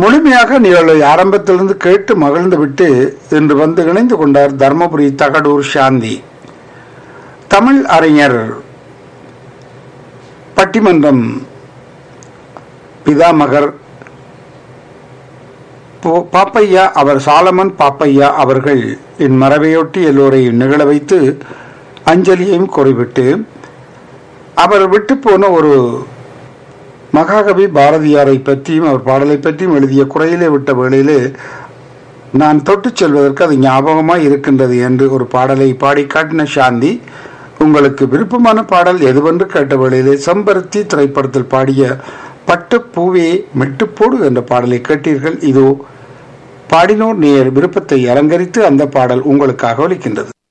முழுமையாக நிகழ்வை ஆரம்பத்திலிருந்து கேட்டு மகிழ்ந்து விட்டு இன்று வந்து இணைந்து கொண்டார் தர்மபுரி தகடூர் சாந்தி தமிழ் அறிஞர் பட்டிமன்றம் பிதாமகர் போ- பாப்பையா அவர் சாலமன் பாப்பையா அவர்கள் என் மரபையொட்டி எல்லோரையும் நிகழ வைத்து அஞ்சலியையும் குறிப்பிட்டு அவர் விட்டு போன ஒரு மகாகவி பாரதியாரை பற்றியும் அவர் பாடலை பற்றியும் எழுதிய குறையிலே விட்ட வேளையிலே நான் தொட்டுச் செல்வதற்கு அது ஞாபகமாய் இருக்கின்றது என்று ஒரு பாடலை பாடி காட்டின சாந்தி உங்களுக்கு விருப்பமான பாடல் எதுவென்று கேட்ட வேளையிலே செம்பருத்தி திரைப்படத்தில் பாடிய பட்டு பூவே மெட்டுப்போடு என்ற பாடலை கேட்டீர்கள் இதோ பாடினோர் நேர் விருப்பத்தை அலங்கரித்து அந்த பாடல் உங்களுக்காக ஒலிக்கின்றது